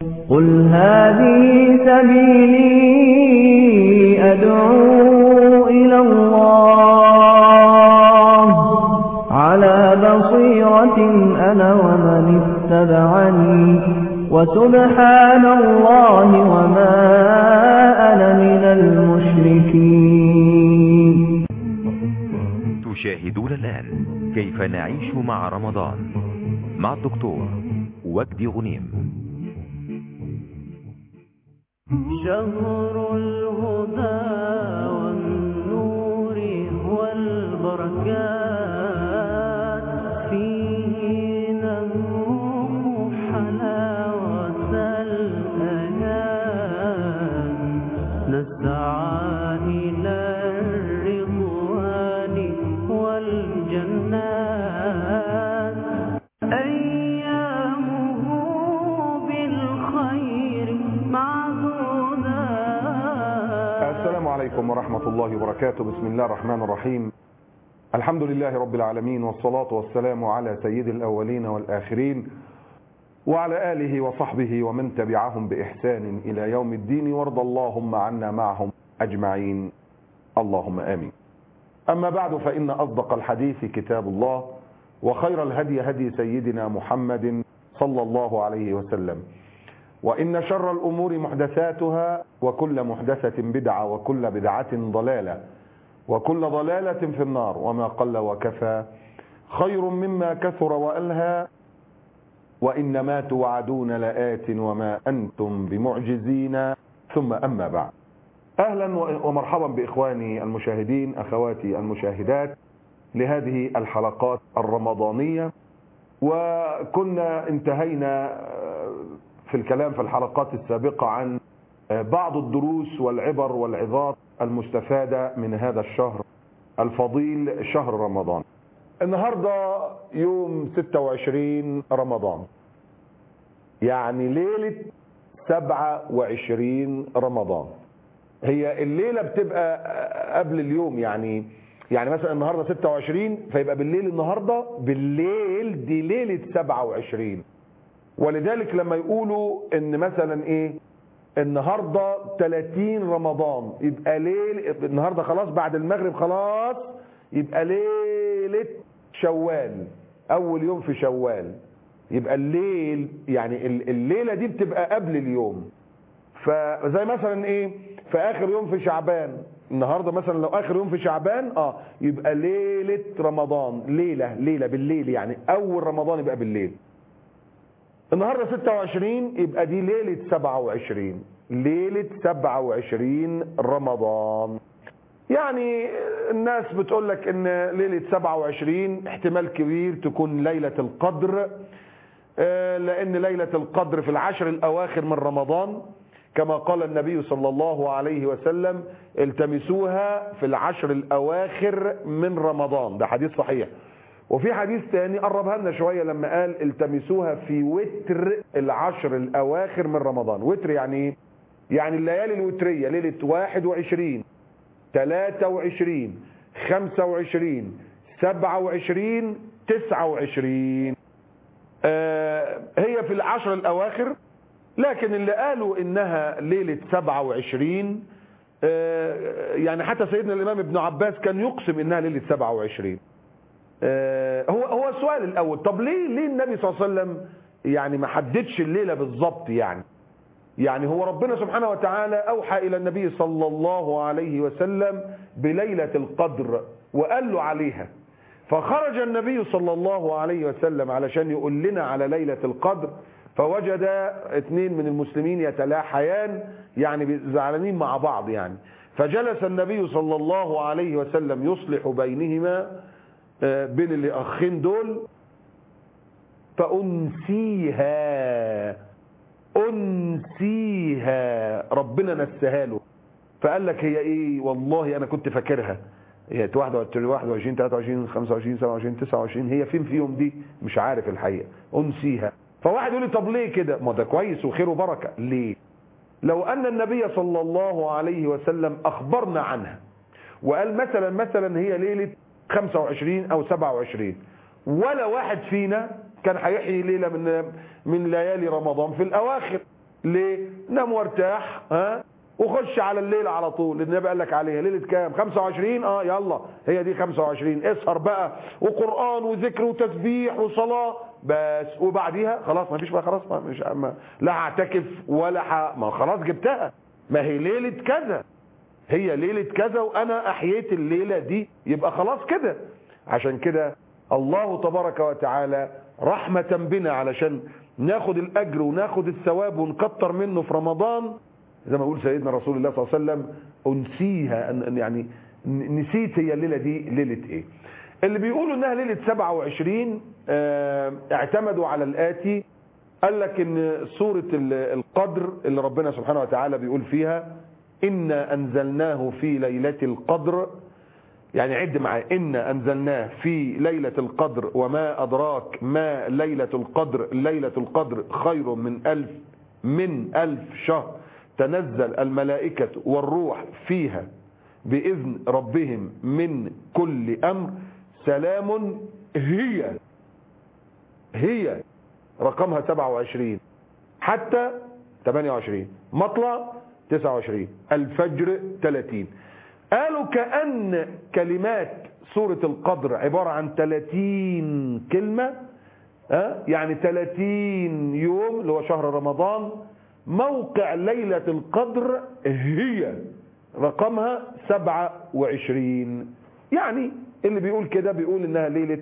قل هذه سبيلي أدعو إلى الله على بصيرة أنا ومن اتبعني وسبحان الله وما أنا من المشركين تشاهدون الآن كيف نعيش مع رمضان مع الدكتور وجدي غنيم شهر الهدى والنور والبركات فيه نذوق حلاوة الأيام نسعى إلى الرضوان والجنات أيامه بالخير معدودات السلام عليكم ورحمة الله وبركاته بسم الله الرحمن الرحيم الحمد لله رب العالمين والصلاة والسلام على سيد الأولين والآخرين وعلى آله وصحبه ومن تبعهم بإحسان إلى يوم الدين وارض اللهم عنا معهم أجمعين اللهم آمين أما بعد فإن أصدق الحديث كتاب الله وخير الهدي هدي سيدنا محمد صلى الله عليه وسلم وإن شر الأمور محدثاتها وكل محدثة بدعة وكل بدعة ضلالة وكل ضلالة في النار وما قل وكفى خير مما كثر وألهى وإنما توعدون لآت وما أنتم بمعجزين ثم أما بعد أهلا ومرحبا بإخواني المشاهدين أخواتي المشاهدات لهذه الحلقات الرمضانية وكنا انتهينا في الكلام في الحلقات السابقة عن بعض الدروس والعبر والعظات المستفادة من هذا الشهر الفضيل شهر رمضان النهاردة يوم 26 رمضان يعني ليلة 27 رمضان هي الليلة بتبقى قبل اليوم يعني يعني مثلا النهاردة 26 فيبقى بالليل النهاردة بالليل دي ليلة 27 ولذلك لما يقولوا ان مثلا ايه النهاردة 30 رمضان يبقى ليل النهاردة خلاص بعد المغرب خلاص يبقى ليلة شوال اول يوم في شوال يبقى الليل يعني الليلة دي بتبقى قبل اليوم فزي مثلا ايه في اخر يوم في شعبان النهاردة مثلا لو اخر يوم في شعبان اه يبقى ليلة رمضان ليلة ليلة بالليل يعني اول رمضان يبقى بالليل النهاردة 26 يبقى دي ليلة 27 ليلة 27 رمضان يعني الناس بتقول لك ان ليلة 27 احتمال كبير تكون ليلة القدر لان ليلة القدر في العشر الاواخر من رمضان كما قال النبي صلى الله عليه وسلم التمسوها في العشر الاواخر من رمضان ده حديث صحيح وفي حديث تاني قربها لنا شوية لما قال التمسوها في وتر العشر الأواخر من رمضان وتر يعني ايه؟ يعني الليالي الوترية ليلة 21 23 25 27 29 آه هي في العشر الأواخر لكن اللي قالوا إنها ليلة 27 آه يعني حتى سيدنا الإمام ابن عباس كان يقسم إنها ليلة 27 هو هو السؤال الاول طب ليه ليه النبي صلى الله عليه وسلم يعني ما حددش الليله بالظبط يعني يعني هو ربنا سبحانه وتعالى اوحى الى النبي صلى الله عليه وسلم بليله القدر وقال له عليها فخرج النبي صلى الله عليه وسلم علشان يقول لنا على ليله القدر فوجد اثنين من المسلمين يتلاحيان يعني زعلانين مع بعض يعني فجلس النبي صلى الله عليه وسلم يصلح بينهما بين الاخين دول فانسيها انسيها ربنا نساها له فقال لك هي ايه والله انا كنت فاكرها هي 21 21 23 25 27 29 هي فين فيهم دي مش عارف الحقيقه انسيها فواحد يقول لي طب ليه كده ما ده كويس وخير وبركه ليه لو ان النبي صلى الله عليه وسلم اخبرنا عنها وقال مثلا مثلا هي ليله 25 او 27 ولا واحد فينا كان هيحيي ليله من من ليالي رمضان في الاواخر ليه نام وارتاح ها وخش على الليل على طول النبي قال لك عليها ليله كام 25 اه يلا هي دي 25 اسهر بقى وقران وذكر وتسبيح وصلاه بس وبعديها خلاص ما فيش بقى خلاص ما مش ما لا هعتكف ولا ح... ما خلاص جبتها ما هي ليله كذا هي ليله كذا وانا احييت الليله دي يبقى خلاص كده عشان كده الله تبارك وتعالى رحمه بنا علشان ناخد الاجر وناخد الثواب ونكتر منه في رمضان زي ما يقول سيدنا رسول الله صلى الله عليه وسلم انسيها أن يعني نسيت هي الليله دي ليله ايه اللي بيقولوا انها ليله 27 آه، اعتمدوا على الاتي قال لك ان سوره ال- القدر اللي ربنا سبحانه وتعالى بيقول فيها انا انزلناه في ليله القدر يعني عد معايا إنا أنزلناه في ليلة القدر وما أدراك ما ليلة القدر ليلة القدر خير من ألف من ألف شهر تنزل الملائكة والروح فيها بإذن ربهم من كل أمر سلام هي هي رقمها 27 حتى 28 مطلع 29 الفجر 30 قالوا كأن كلمات سورة القدر عبارة عن 30 كلمة ها؟ يعني 30 يوم اللي هو شهر رمضان موقع ليلة القدر هي رقمها 27 يعني اللي بيقول كده بيقول انها ليلة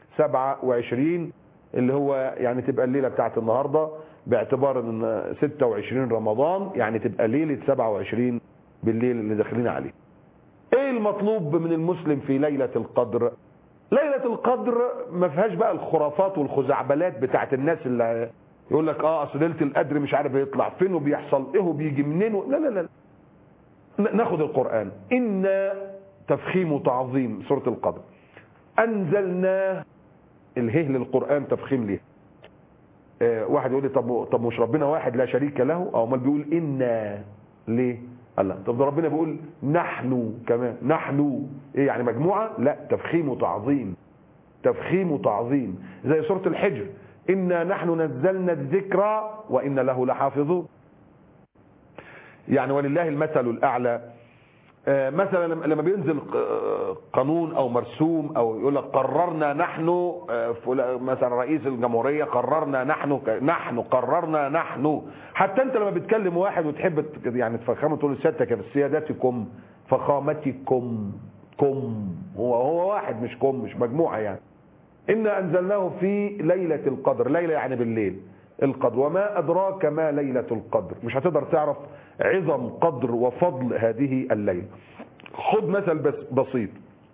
27 اللي هو يعني تبقى الليلة بتاعت النهاردة باعتبار ان 26 رمضان يعني تبقى ليلة 27 بالليل اللي داخلين عليه ايه المطلوب من المسلم في ليلة القدر ليلة القدر ما فيهاش بقى الخرافات والخزعبلات بتاعت الناس اللي يقول لك اه اصل ليله القدر مش عارف يطلع فين وبيحصل ايه وبيجي منين و... لا لا لا ن- ناخد القرآن إنا تفخيم وتعظيم سورة القدر أنزلناه الهه للقرآن تفخيم ليه آه واحد يقول لي طب طب مش ربنا واحد لا شريك له او امال بيقول إنا ليه قال لا طب ده ربنا بيقول نحن كمان نحن ايه يعني مجموعة لا تفخيم وتعظيم تفخيم وتعظيم زي سورة الحجر إنا نحن نزلنا الذكر وإن له لحافظون يعني ولله المثل الأعلى آه، مثلا لما لما بينزل ق- قانون او مرسوم او يقول لك قررنا نحن آه، فلا- مثلا رئيس الجمهوريه قررنا نحن ك- نحن قررنا نحن حتى انت لما بتكلم واحد وتحب ت- يعني تفخمه تقول له سيادتك يا سيادتكم فخامتكم كم هو هو واحد مش كم مش مجموعه يعني إنا أنزلناه في ليلة القدر ليلة يعني بالليل القدر وما أدراك ما ليلة القدر مش هتقدر تعرف عظم قدر وفضل هذه الليلة خد مثل بس بسيط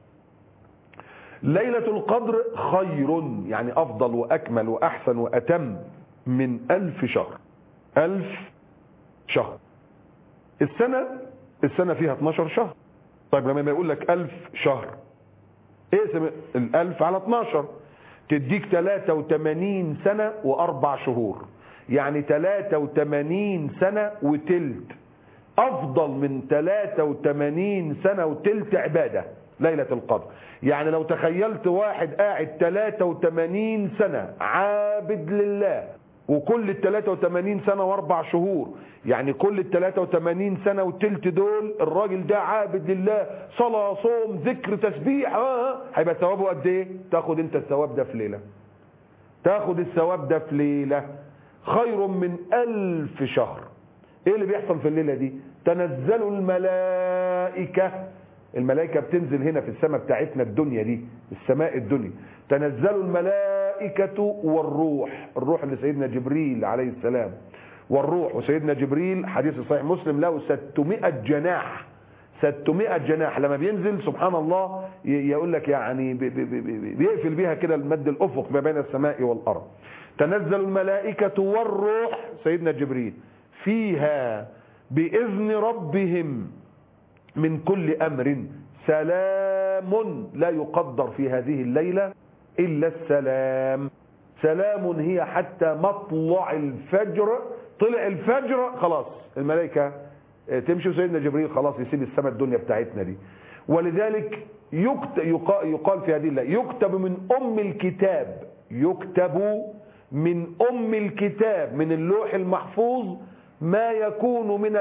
ليلة القدر خير يعني أفضل وأكمل وأحسن وأتم من ألف شهر ألف شهر السنة السنة فيها 12 شهر طيب لما يقول لك ألف شهر اقسم الألف على 12 تديك 83 سنة وأربع شهور يعني 83 سنة وتلت أفضل من 83 سنة وتلت عبادة ليلة القدر يعني لو تخيلت واحد قاعد 83 سنة عابد لله وكل ال 83 سنة واربع شهور يعني كل ال 83 سنة وتلت دول الراجل ده عابد لله صلاة صوم ذكر تسبيح اه هيبقى ثوابه قد ايه تاخد انت الثواب ده في ليلة تاخد الثواب ده في ليلة خير من ألف شهر ايه اللي بيحصل في الليلة دي تنزل الملائكة الملائكة بتنزل هنا في السماء بتاعتنا الدنيا دي السماء الدنيا تنزل الملائكة والروح الروح اللي سيدنا جبريل عليه السلام والروح وسيدنا جبريل حديث صحيح مسلم له 600 جناح 600 جناح لما بينزل سبحان الله ي- يقول لك يعني بي- بي- بي- بي- بيقفل بيها كده المد الافق ما بين السماء والارض تنزل الملائكة والروح سيدنا جبريل فيها بإذن ربهم من كل أمر سلام لا يقدر في هذه الليلة إلا السلام سلام هي حتى مطلع الفجر طلع الفجر خلاص الملائكة آه، تمشي وسيدنا جبريل خلاص يسيب السماء الدنيا بتاعتنا دي ولذلك يكت- يقا- يقال في هذه الليلة يكتب من أم الكتاب يكتب من أم الكتاب من اللوح المحفوظ ما يكون من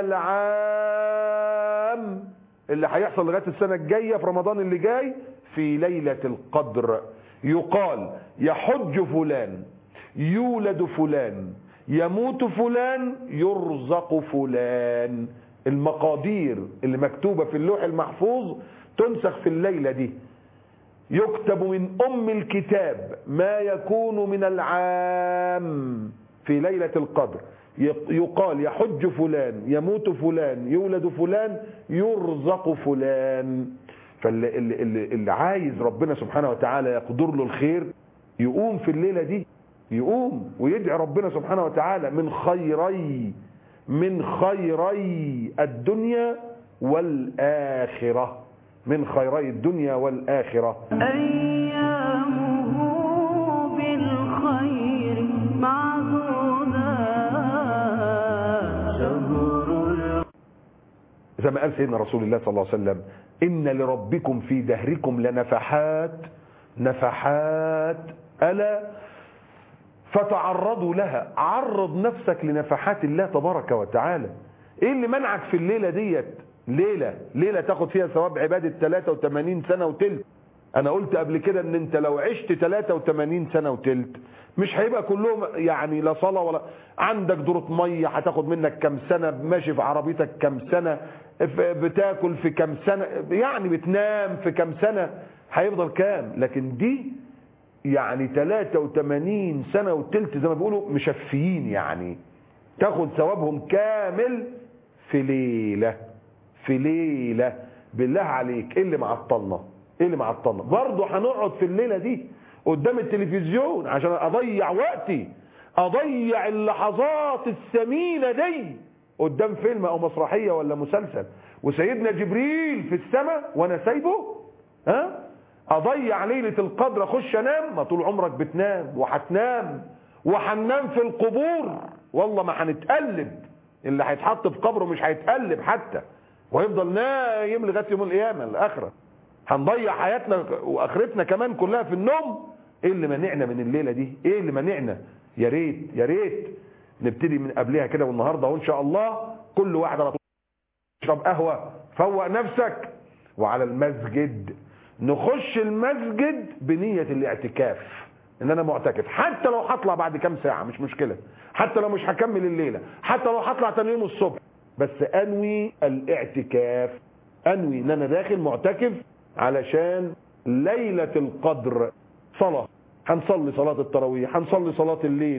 العام اللي هيحصل لغايه السنه الجايه في رمضان اللي جاي في ليله القدر يقال يحج فلان يولد فلان يموت فلان يرزق فلان المقادير اللي مكتوبه في اللوح المحفوظ تنسخ في الليله دي يكتب من ام الكتاب ما يكون من العام في ليله القدر يقال يحج فلان يموت فلان يولد فلان يرزق فلان فاللي اللي اللي اللي عايز ربنا سبحانه وتعالى يقدر له الخير يقوم في الليله دي يقوم ويدعي ربنا سبحانه وتعالى من خيري من خيري الدنيا والآخرة من خيري الدنيا والآخرة أيامه بالخير معدودة شهر زي ما قال سيدنا رسول الله صلى الله عليه وسلم إن لربكم في دهركم لنفحات نفحات ألا فتعرضوا لها عرض نفسك لنفحات الله تبارك وتعالى ايه اللي منعك في الليلة ديت ليلة ليلة تاخد فيها ثواب عبادة 83 سنة وتلت انا قلت قبل كده ان انت لو عشت 83 سنة وتلت مش هيبقى كلهم يعني لا صلاة ولا عندك دورة مية هتاخد منك كام سنة ماشي في عربيتك كام سنة ف- بتاكل في كام سنة يعني بتنام في كام سنة هيفضل كام لكن دي يعني 83 سنة وتلت زي ما بيقولوا مشفيين يعني تاخد ثوابهم كامل في ليلة في ليلة بالله عليك ايه اللي معطلنا ايه اللي معطلنا برضه هنقعد في الليلة دي قدام التلفزيون عشان اضيع وقتي اضيع اللحظات الثمينة دي قدام فيلم او مسرحية ولا مسلسل وسيدنا جبريل في السماء وانا سايبه ها اضيع ليلة القدر اخش انام ما طول عمرك بتنام وهتنام وهننام في القبور والله ما هنتقلب اللي هيتحط في قبره مش هيتقلب حتى ويفضل نايم لغايه يوم القيامه الاخره هنضيع حياتنا واخرتنا كمان كلها في النوم ايه اللي منعنا من الليله دي ايه اللي منعنا يا ريت يا ريت نبتدي من قبلها كده والنهارده اهو ان شاء الله كل واحد على طول اشرب قهوه فوق نفسك وعلى المسجد نخش المسجد بنية الاعتكاف ان انا معتكف حتى لو هطلع بعد كام ساعة مش مشكلة حتى لو مش هكمل الليلة حتى لو هطلع تاني يوم الصبح بس انوي الاعتكاف انوي ان انا داخل معتكف علشان ليلة القدر صلاة هنصلي صلاة التراويح هنصلي صلاة الليل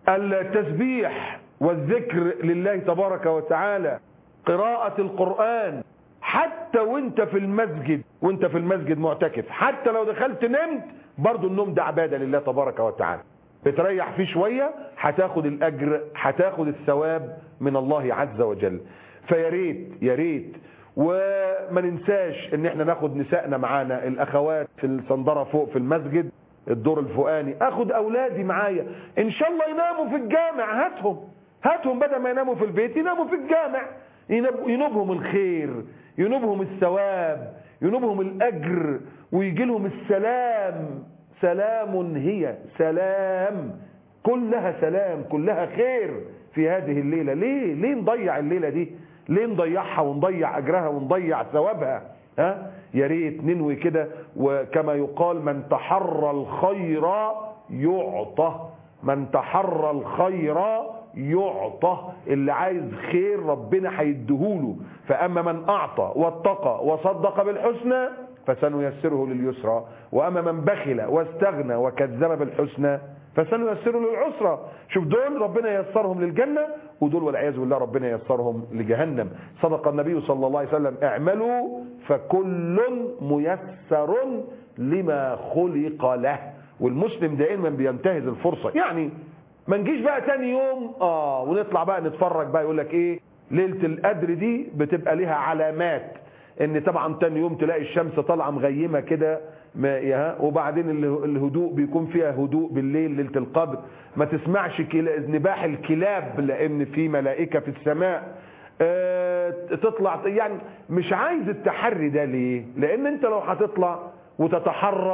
التسبيح والذكر لله تبارك وتعالى قراءة القرآن حتى وانت في المسجد وانت في المسجد معتكف حتى لو دخلت نمت برضو النوم ده عبادة لله تبارك وتعالى بتريح فيه شوية هتاخد الأجر هتاخد الثواب من الله عز وجل فيا ريت يا ريت وما ننساش ان احنا ناخد نسائنا معانا الاخوات في الصندرة فوق في المسجد الدور الفوقاني اخد اولادي معايا ان شاء الله يناموا في الجامع هاتهم هاتهم بدل ما يناموا في البيت يناموا في الجامع ينب- ينوبهم الخير ينوبهم الثواب ينوبهم الاجر ويجي لهم السلام سلام هي سلام كلها سلام كلها خير في هذه الليله ليه ليه نضيع الليله دي ليه نضيعها ونضيع اجرها ونضيع ثوابها ها يا ريت ننوي كده وكما يقال من تحرى الخير يعطى من تحرى الخير يعطى اللي عايز خير ربنا هيديهوله فاما من اعطى واتقى وصدق بالحسنى فسنيسره لليسرى واما من بخل واستغنى وكذب بالحسنى فسنيسره للعسرى شوف دول ربنا يسرهم للجنه ودول والعياذ بالله ربنا يسرهم لجهنم صدق النبي صلى الله عليه وسلم اعملوا فكل ميسر لما خلق له والمسلم دائما بينتهز الفرصه يعني ما نجيش بقى تاني يوم اه ونطلع بقى نتفرج بقى يقول لك ايه ليله القدر دي بتبقى ليها علامات ان طبعا تاني يوم تلاقي الشمس طالعه مغيمه كده ما- يا- وبعدين اله- الهدوء بيكون فيها هدوء بالليل ليله القدر ما تسمعش كلا- نباح الكلاب لان في ملائكه في السماء آه، تطلع يعني مش عايز التحري ده ليه لان انت لو هتطلع وتتحرى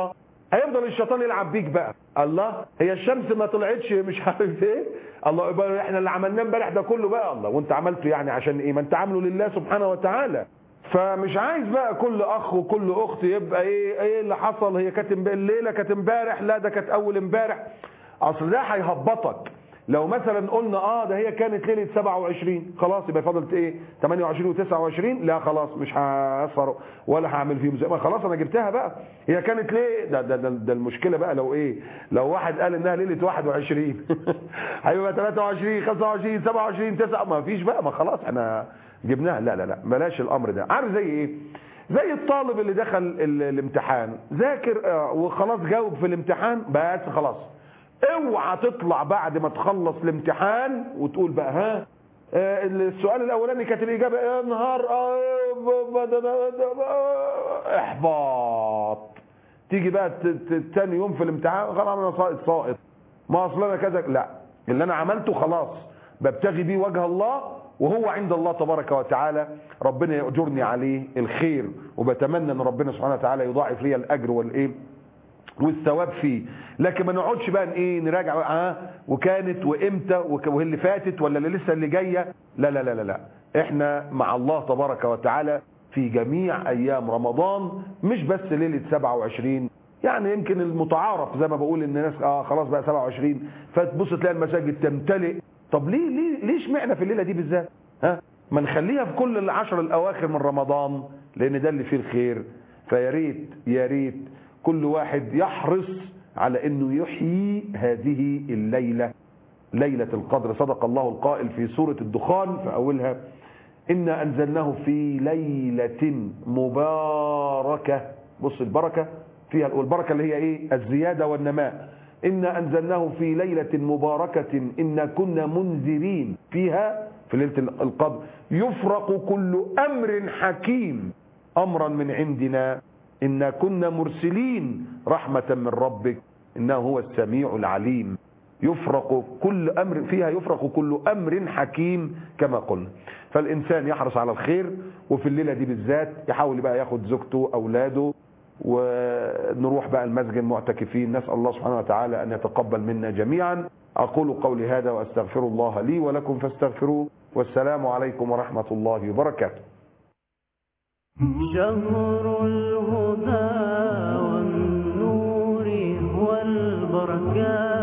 هيفضل الشيطان يلعب بيك بقى الله هي الشمس ما طلعتش مش عارف ايه الله يبقى احنا اللي عملناه امبارح ده كله بقى الله وانت عملته يعني عشان ايه ما انت عامله لله سبحانه وتعالى فمش عايز بقى كل اخ وكل اخت يبقى ايه ايه اللي حصل هي كانت امب- الليله كانت امبارح لا ده كانت اول امبارح اصل ده هيهبطك لو مثلا قلنا اه ده هي كانت ليله 27 خلاص يبقى فضلت ايه 28 و29 لا خلاص مش هاسهر ولا هعمل فيهم زي ما خلاص انا جبتها بقى هي كانت ليه ده ده ده, ده المشكله بقى لو ايه لو واحد قال انها ليله 21 هيبقى 23 25 27 9 ما فيش بقى ما خلاص احنا جبناها لا لا لا بلاش الامر ده عارف زي ايه زي الطالب اللي دخل ال- الامتحان ذاكر آه، وخلاص جاوب في الامتحان بس خلاص اوعى تطلع بعد ما تخلص الامتحان وتقول بقى ها آه، السؤال الاولاني كانت الاجابه يا نهار آه، ب- ب- د- د- د- آه، احباط تيجي بقى ت- ت- تاني يوم في الامتحان خلاص انا ساقط ساقط ما اصل انا كذا لا اللي انا عملته خلاص ببتغي بيه وجه الله وهو عند الله تبارك وتعالى ربنا يأجرني عليه الخير وبتمنى ان ربنا سبحانه وتعالى يضاعف لي الاجر والايه والثواب فيه لكن ما نقعدش بقى ايه نراجع اه وكانت وامتى وك- وهي اللي فاتت ولا اللي لسه اللي جايه لا لا لا لا لا احنا مع الله تبارك وتعالى في جميع ايام رمضان مش بس ليله 27 يعني يمكن المتعارف زي ما بقول ان الناس اه خلاص بقى 27 فتبص تلاقي المساجد تمتلئ طب ليه ليه ليش معنى في الليله دي بالذات ها ما نخليها في كل العشر الاواخر من رمضان لان ده اللي فيه الخير فيا ريت يا ريت كل واحد يحرص على انه يحيي هذه الليله ليله القدر صدق الله القائل في سوره الدخان في اولها انا انزلناه في ليله مباركه بص البركه فيها والبركه اللي هي ايه الزياده والنماء انا انزلناه في ليله مباركه انا كنا منذرين فيها في ليله القدر يفرق كل امر حكيم امرا من عندنا انا كنا مرسلين رحمه من ربك انه هو السميع العليم يفرق كل امر فيها يفرق كل امر حكيم كما قلنا فالانسان يحرص على الخير وفي الليله دي بالذات يحاول بقى ياخد زوجته اولاده ونروح بقى المسجد معتكفين نسال الله سبحانه وتعالى ان يتقبل منا جميعا اقول قولي هذا واستغفر الله لي ولكم فاستغفروه والسلام عليكم ورحمه الله وبركاته شهر الهدى والنور والبركات